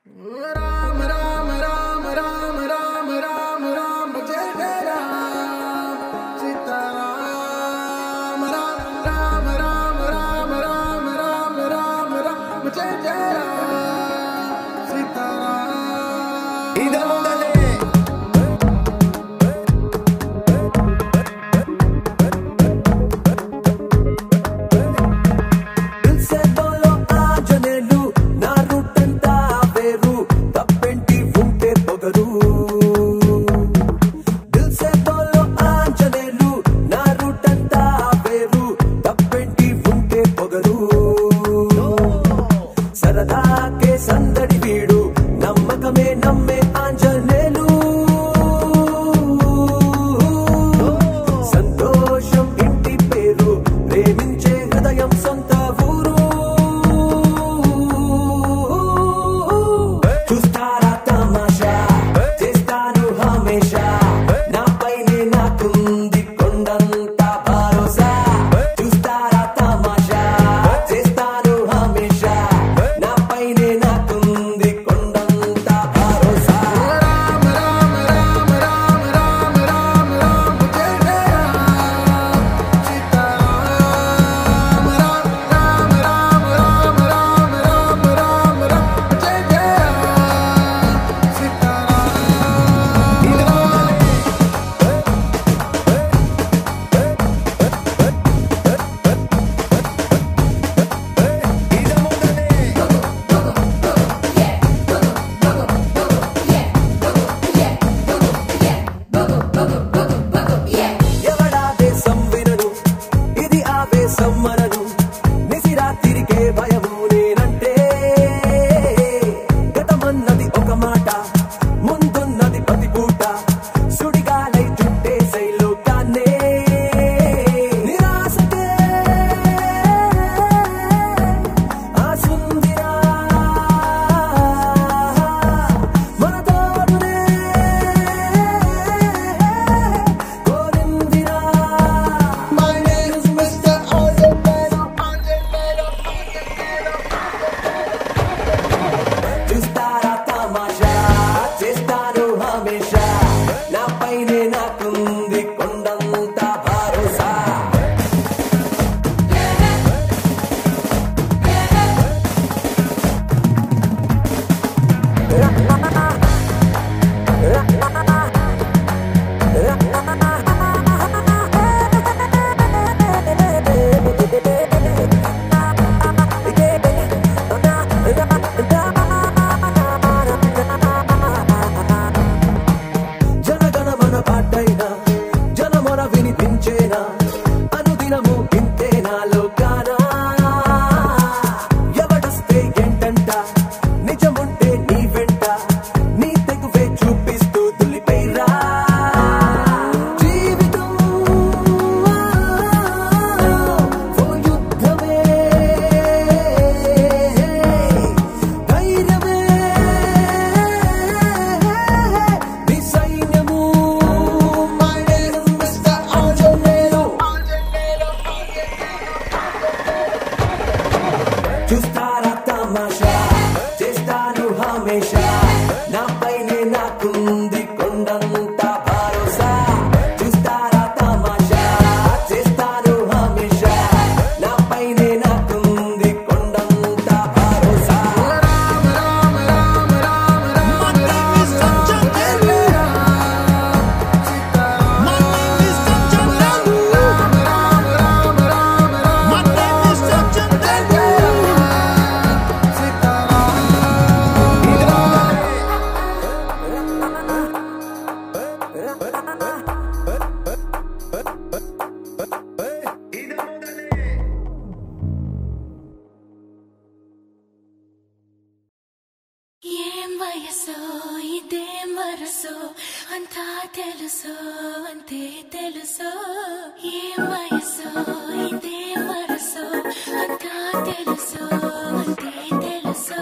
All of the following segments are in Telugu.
వయసో ఇదేం వరసో అంతా తెలుసో అంతే తెలుసో ఏం వయసో ఇదేం వరసో అంతా తెలుసో అంతే తెలుసో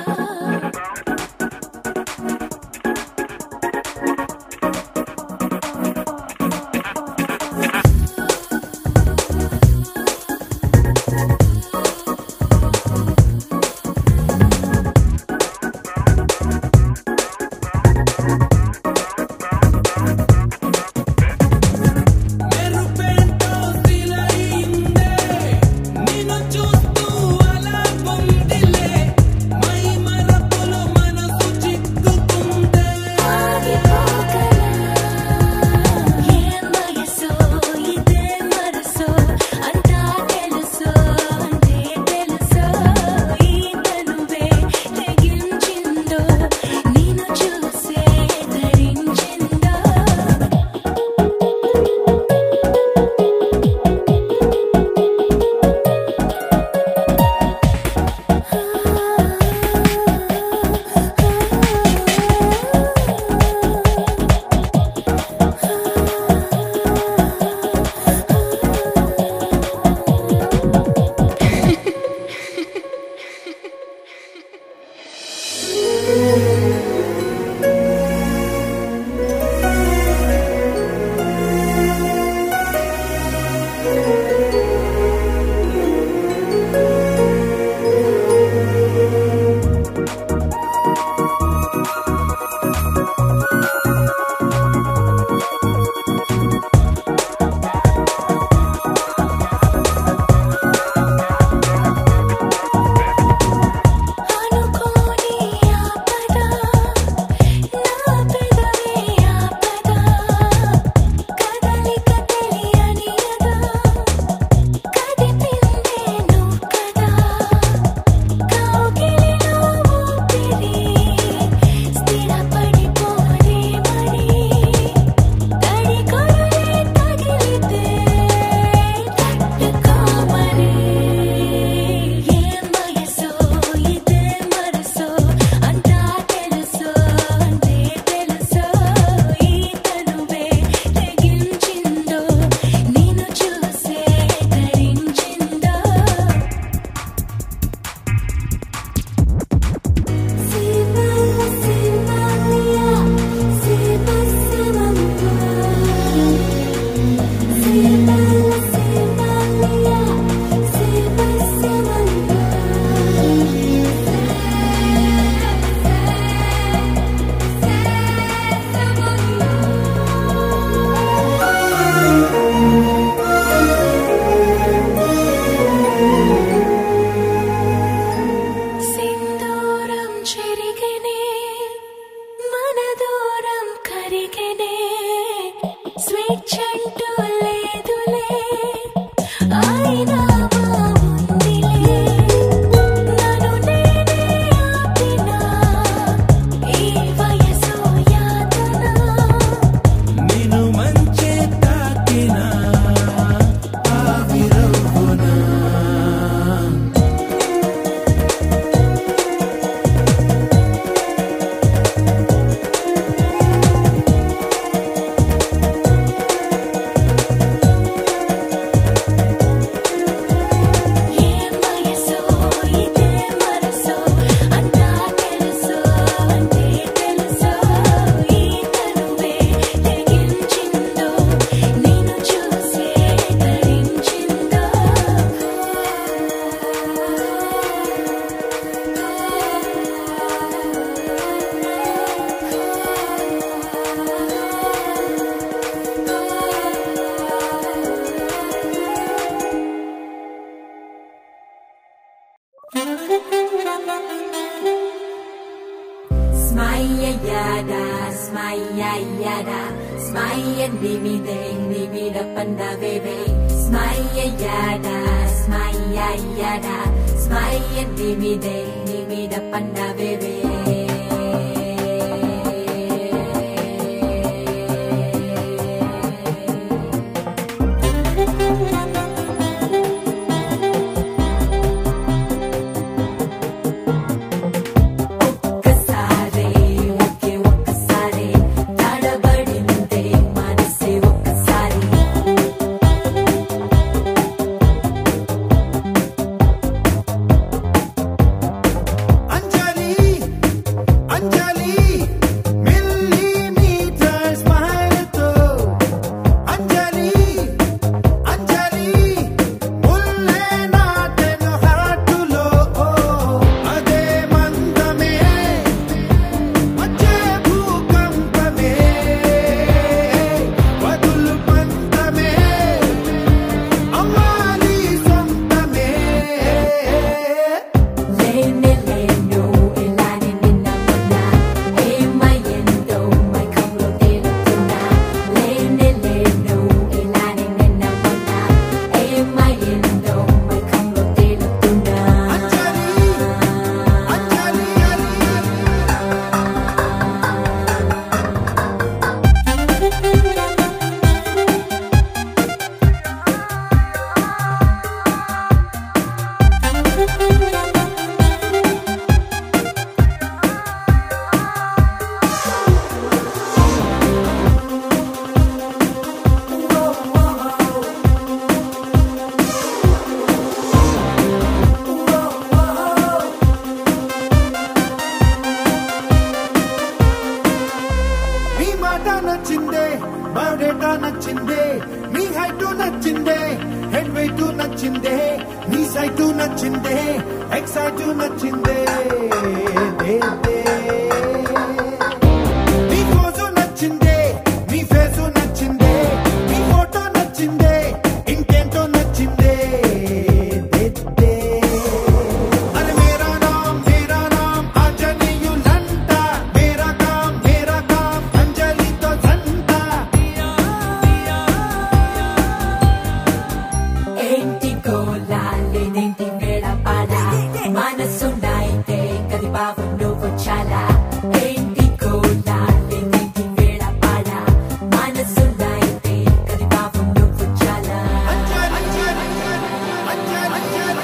Smayayada, smayayada, smayan nimide, nimida panda bebe. Smayayada, smayayada, smayan nimide, nimida panda bebe. ఒక్కసారే ఒకే ఒక్కసారే తడబడిందే మనసే ఒక్కసారి అంజలి అంజలి మిల్లీమీటర్ స్మైల్ తో అంజలి అంజలి ముల్లే నాటెను హార్టులో అదే మందమే వచ్చే భూకంపమే వదులు పంతమే అమ్మాలి సొంతమే లేనే లేను ఇలానే నిన్న మొన్న ఏమయ్యిందో మైకంలో తేలుతున్నా లేనే లేను ఇలానే నిన్న మొన్న ఏమయ్యిందో మైకంలో తేలుతున్నా అంజలి అంజలి నీ మాట నచ్చిందే బయోడేటా నచ్చిందే నీ హైట్ నచ్చిందే హెడ్ వెయిట్ నచ్చిందే నీ సైట్ నచ్చిందే ఎక్సైట్ నచ్చిందే దే, దే. నీ పోజు నచ్చిందే నీ ఫేసు నచ్చిందే నీ ఫోటో నచ్చిందే ఇంకేంటో నచ్చిందే దే, దే. అరే మేరా నామ్ మేరా నామ్ ఆంజనేయులంట మేరా కామ్ మేరా కామ్ అంజలితో జంట ఏంటి గోలాలి నింటి వేళ పాడ మనసుండైతే కది బాబు నువ్వు చాలా ఏంటి గోలాలి నింటి వేళ పాడ మనసుండైతే కది బాబు నువ్వు చాలా అంజలి అంజలి అంజలి అంజలి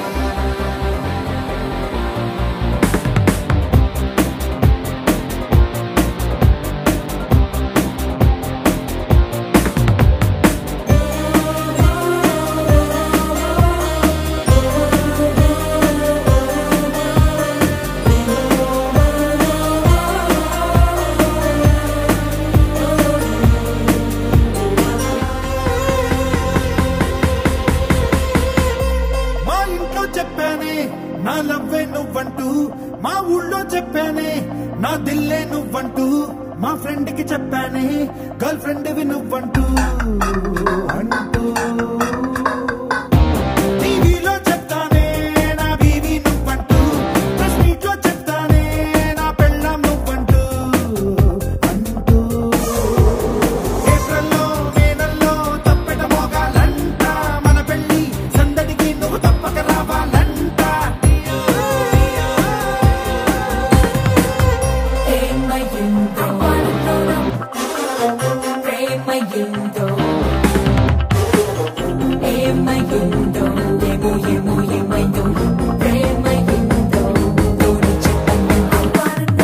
మా ఇంట్లో చెప్పానే నా లవ్వే నువ్వంటూ మా ఊళ్ళో చెప్పానే నా దిల్లే నువ్వంటూ మా ఫ్రెండ్ కి చెప్పానే గర్ల్ ఫ్రెండ్ వి నువ్వంటూ అంటూ టీవీలో చెప్తానే నా బీవీ నువ్వంటూ ప్రెస్ మీట్ లో చెప్తానే నా పెళ్ళాం నువ్వంటూ అంటూ ఏప్రిల్లో మే నెలలో తప్పెట మోగాలంట మన పెళ్లి సందడికి నువ్వు తప్పక రావాలంట ఏమయ్యిందో ప్రేమయ్యిందో ఏమయ్యిందో ఏమో ఏమో ఏమైందో ప్రేమయ్యిందో తోడు చెప్పండి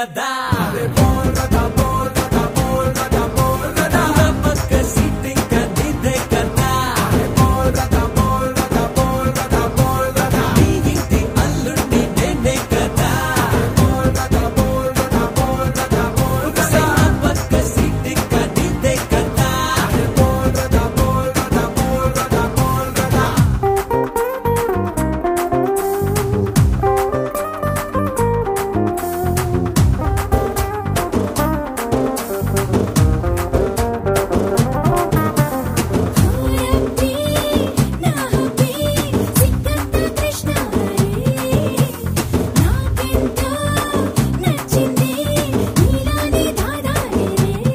కదా నా పక్క సీట్ ఇంకా నీదే కదా నీ ఇంటి అల్లుడిని నేనే కదా నా పక్క సీట్ ఇంకా నీదే కదా హాయబ్బి నా హబ్బి సిగ్గంత కృష్ణ నాకెంతో నచ్చింది నీలానే దాదారే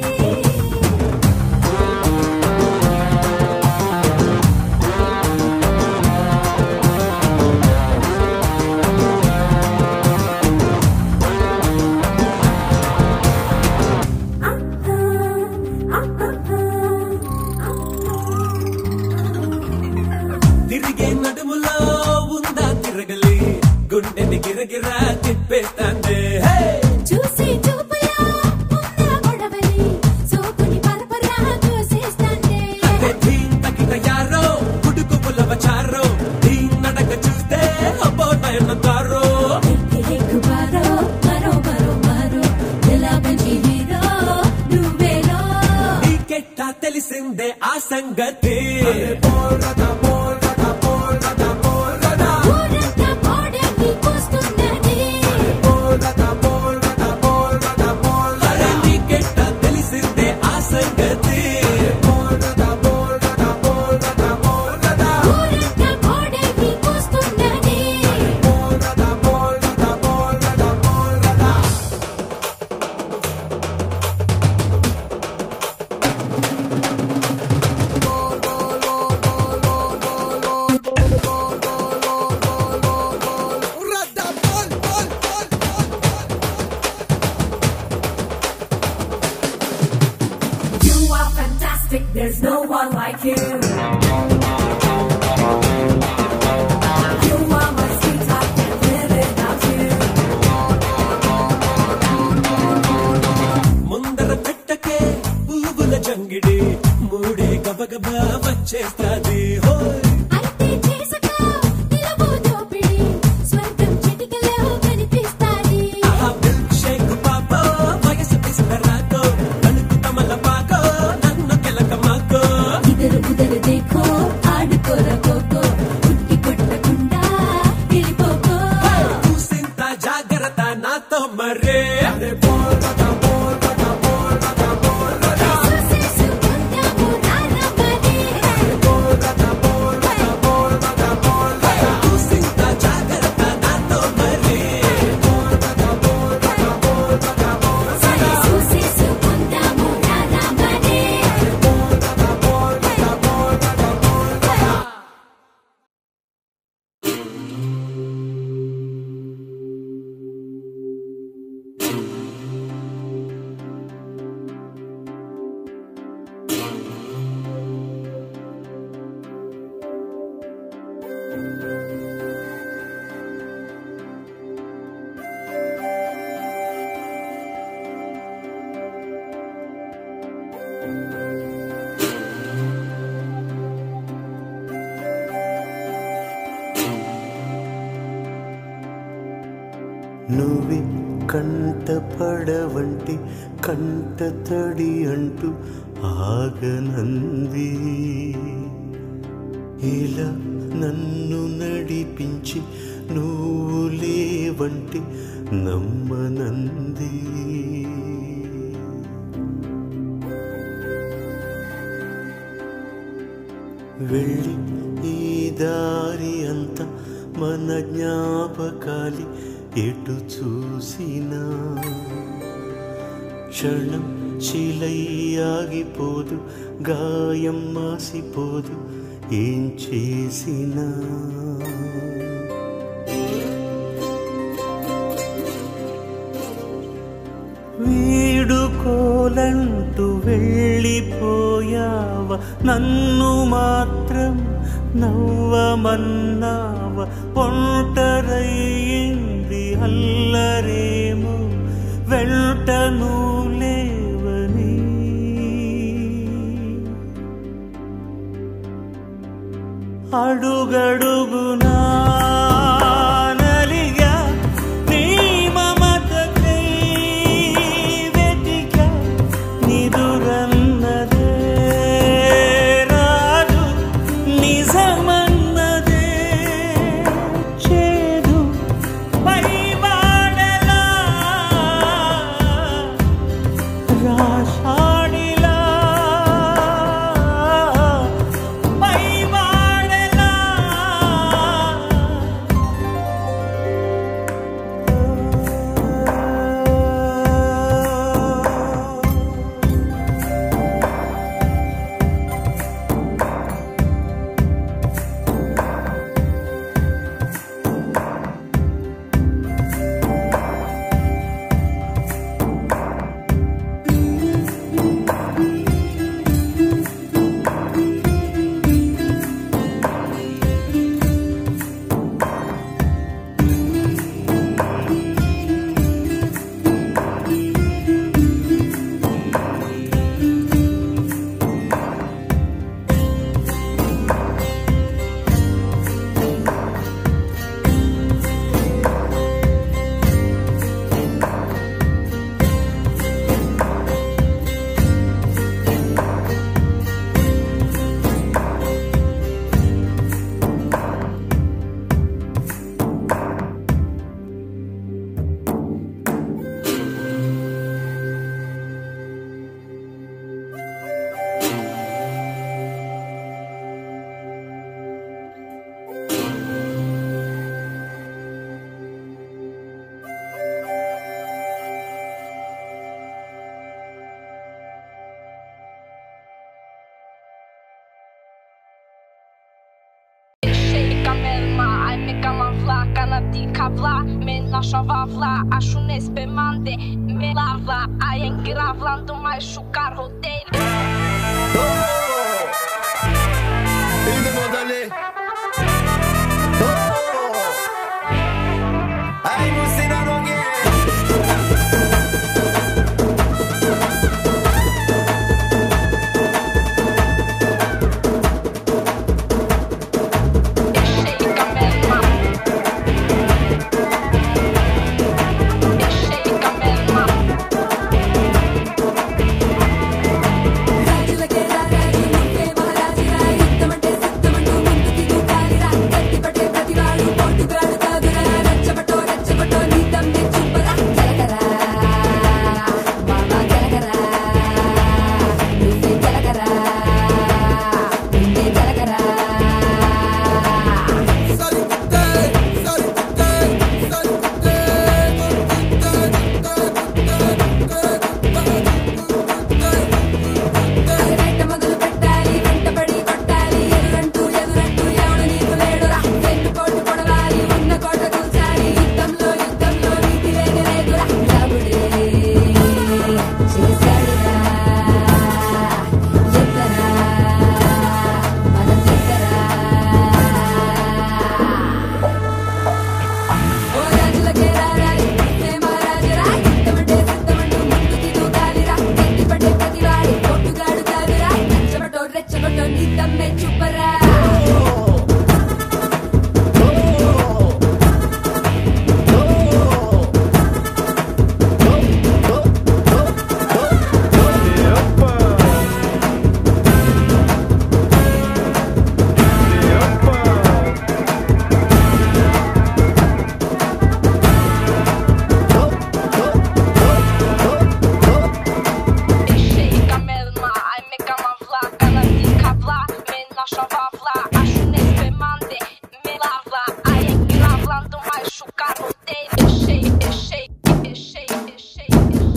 తిరిగే నడుములో ఉందా తిరగలి గుండెని గిరగిరా తిప్పేస్తాందే హే! చూసి చూపులా ఉన్న గొడవలి సోకుని పరపరా చూసేస్తాండే అదే ధీం తగిన యారో గుడుకు పులవచారో ధీం నడక చూస్తే అబ్బో నయనతారో బారో మరో మరో మరో ఎలా మంచి హీరో నువ్వేలో నీకెట్టా తెలిసిందే ఆ సంగతి ఊరంతా పోడని కోస్తున్నది అరే నీకెట్టా తెలిసిందే ఆ సంగతి ఊరంతా పోడని కోస్తున్నది You are fantastic, there's no one like you. You are my sweetheart, can't live without you. ముందర పెట్టకే పువ్వుల జంగిడి మూడే గబగబా వచ్చేస్తాది హోయ్ అయితే చేసుకో నిలవు దోపిడి స్వర్గం చిటికలో కనిపిస్తాది ఆహా మిల్క్ షేక్ పాపో వయసు పిస్తరాకో తణుకు తమల పాకో నన్ను కెలక మాకో ఇద్దరు కుదరు దేఖో ఆడుకోర కోకో కుట్టి కొట్టకుండా వెళ్ళిపోకో చూసింత జాగ్రత్త నాతో మరే చూసేసుకుందాము రారమ్మని చూసింత జాగ్రత్త నాతో మరే సరే చూసేసుకుందాము రారమ్మని నువ్వే కంట పడవంటి కంట తడి అంటూ ఆగనంది ఇలా నన్ను నడిపించి నువ్వు లేవంటి నమ్మనంది వెళ్ళి ఈ దారి అంతా మన జ్ఞాపకాలి ఎటు చూసినా క్షణం శిలయ్యాగిపోదు గాయం మాసిపోదు ఏం చేసినా వీడుకోలంటూ వెళ్ళిపోయావ నన్ను మాత్రం నవ్వమన్నావ ఒంటరయ్యింది అల్లరేమో వెంటను లేవని అడుగడుగునా నలిగా నీ మమతకై వెతిక నిదురన్నదే రాదు నిజమన్నదే చేదు పైవాడలా రాషాడిలా పైవాడలా Shejka melma, aj me kama vla, kana di kavla, me nasza wawla, a szunes bemande, me lavla, a jen gravlan do mai szukar hotel. Idem dalej. Aj musí na noge. Shejka melma. Shejka melma. రాజులకే రారాజు నువ్వే మహారాజురా యుద్ధమంటే సిద్ధమంటూ ముందుకి దూకాలిరా కత్తిపట్టే ప్రతివాడు పోటుగాడు కాదురా రచ్చబట్టో రచ్చబట్టో నీ దమ్మె చూపరా జలకరా మామా జలకరా నువ్వే జలకరా నువ్వే జలకరా వెంట మొదలు పెట్టాలి వెంటబడి కొట్టాలి ఎదురంటూ ఎదురంటూ ఎవడు నీకు లేడురా వెన్ను కోటు పొడవాలి ఉన్న కోట కూర్చాలి యుద్ధంలో యుద్ధంలో నీతి లేని లేదురా రాముడే చేశాడురా ఎత్తరా మనం ఎత్తరా ఓ రాజులకే రారాజు నువ్వే మహారాజురా యుద్ధమంటే సిద్ధమంటూ ముందుకి దూకాలిరా గట్టిపట్టే ప్రతివాడి కొట్టుగాడు కాదురా రెచ్చబట్టో రెచ్చబట్టో నీ దమ్మె చూపరా Shejka melma, aj me kama vla, kana di kavla, me nasza wawla, a szunes bemande, me lavla, a jen gravlan do mai szukar hotel. Shej, shej, shej, shej,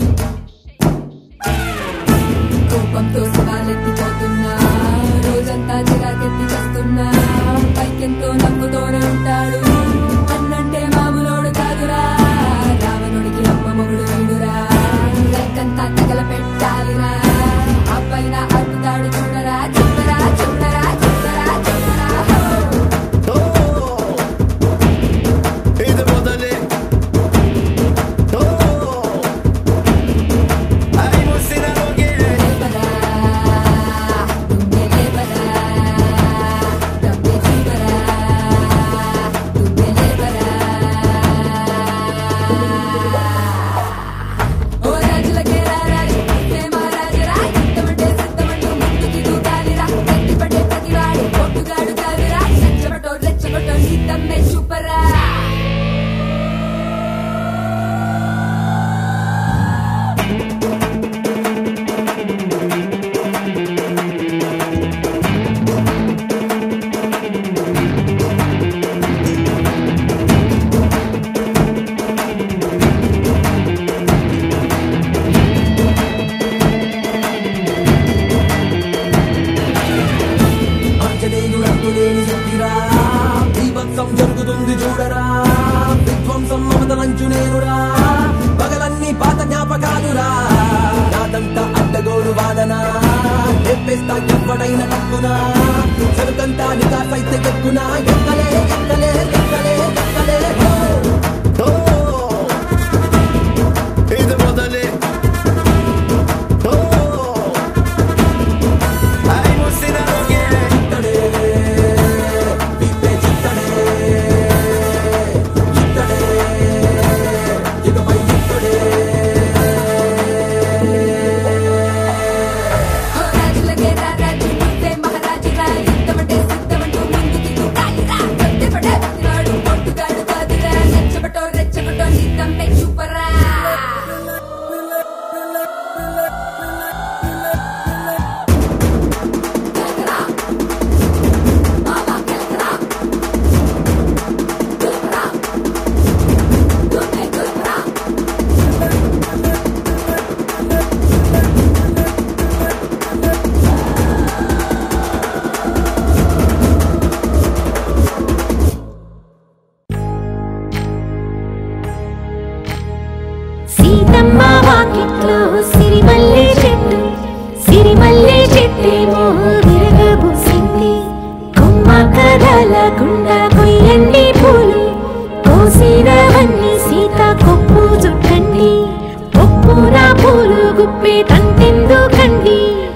కోపంతో శివాలెత్తిపోతున్నా రోజంతా చిరాకెత్తి చేస్తున్నా పైకెంతో నవ్వుతోనే ఉంటాడు అన్నంటే మామూలోడు కాదురా రావణుడికి అమ్మ మొగుడు వీడురా లెక్కంతా తగల పెట్టాలిరా ఆ పైన అడుగుతాడు చూడరా చూడరా చూడరా చూడరా చూడరా హో. Idem dalej. విధ్వంసం జరుగుతుంది చూడరా విధ్వంసం మమతలంచు నేనురా పగలన్నీ పాత జ్ఞాపకాలురా నాదంతా అడ్డగోడు వాదన చెప్పేస్తా ఎవ్వడైన తప్పునా సరుకంతా నికాసైతే ఎక్కునా ఎక్కలే ఎక్కలే ఎక్కలే ఎక్కలే హో Oh, ఇది మొదలే Oh, ai ముసినరోగే ఇత్తడే విప్పే చిత్తడే ఇత్తడే ఇకపై ఇత్తడే ఓ రాజులకే రా రాజు నువ్వే మహారాజురా యుద్ధమంటే సిద్ధమంటూ ముందుకి దూకాలిరా కొట్టబడే ప్రతివాడు పొట్టుగాడు కాదురా నచ్చబటో రెచ్చబటో నీ తమ్మే చూపరా గెలకరా. బాబా గెలకరా. గెలకరా. దుమ్మే గెలకరా. సీతమ్మ వాకిట్లో సిరిమల్లె చెట్టు సిరిమల్లె చెట్టేమో విరగబూసింది కొమ్మ కదలకుండా కొయ్యండి పూలు కోసినవన్నీ సీత కొప్పు చుట్టండి ఒప్పున పూలు గుప్పే తంతెందుకండి